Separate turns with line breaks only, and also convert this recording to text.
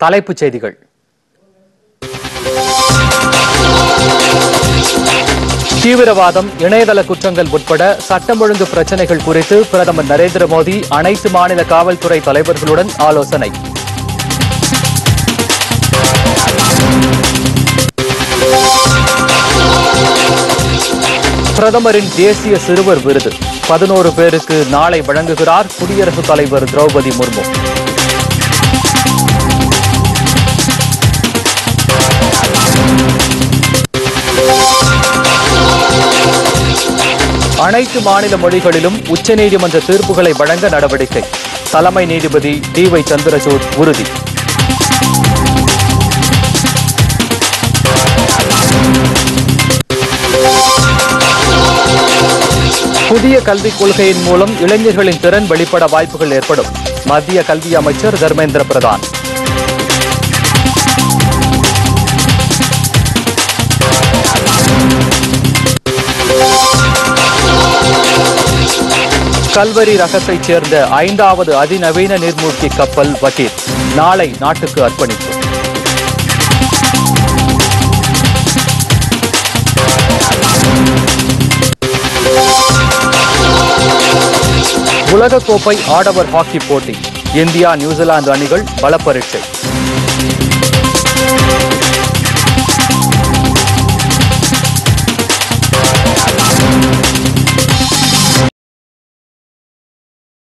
தலைப்புச் செய்திகள் தீவிரவாதம் இணையதள குற்றங்கள் உட்பட சட்டம் ஒழுங்கு பிரச்சனைகள் குறித்து பிரதமர் நரேந்திர மோடி அனைத்து மாநில காவல்துறை தலைவர்களுடன் ஆலோசனை பிரதமரின் தேசிய சிறுவர் விருது பதினோரு பேருக்கு நாளை வழங்குகிறார் குடியரசுத் தலைவர் திரௌபதி முர்மு அனைத்து மாநில மொழிகளிலும் உச்சநீதிமன்ற தீர்ப்புகளை வழங்க நடவடிக்கை தலைமை நீதிபதி டி ஒய் சந்திரசூட் உறுதி புதிய கல்விக் கொள்கையின் மூலம் இளைஞர்களின் திறன் வெளிப்பட வாய்ப்புகள் ஏற்படும் மத்திய கல்வி அமைச்சர் தர்மேந்திர பிரதான் கல்வரி ரகத்தைச் சேர்ந்த ஐந்தாவது அதிநவீன நீர்மூழ்கி கப்பல் வகீர் நாளை நாட்டுக்கு அர்ப்பணிப்பு உலகக்கோப்பை ஆடவர் ஹாக்கி போட்டி இந்தியா நியூசிலாந்து அணிகள் பலப்பரீட்சை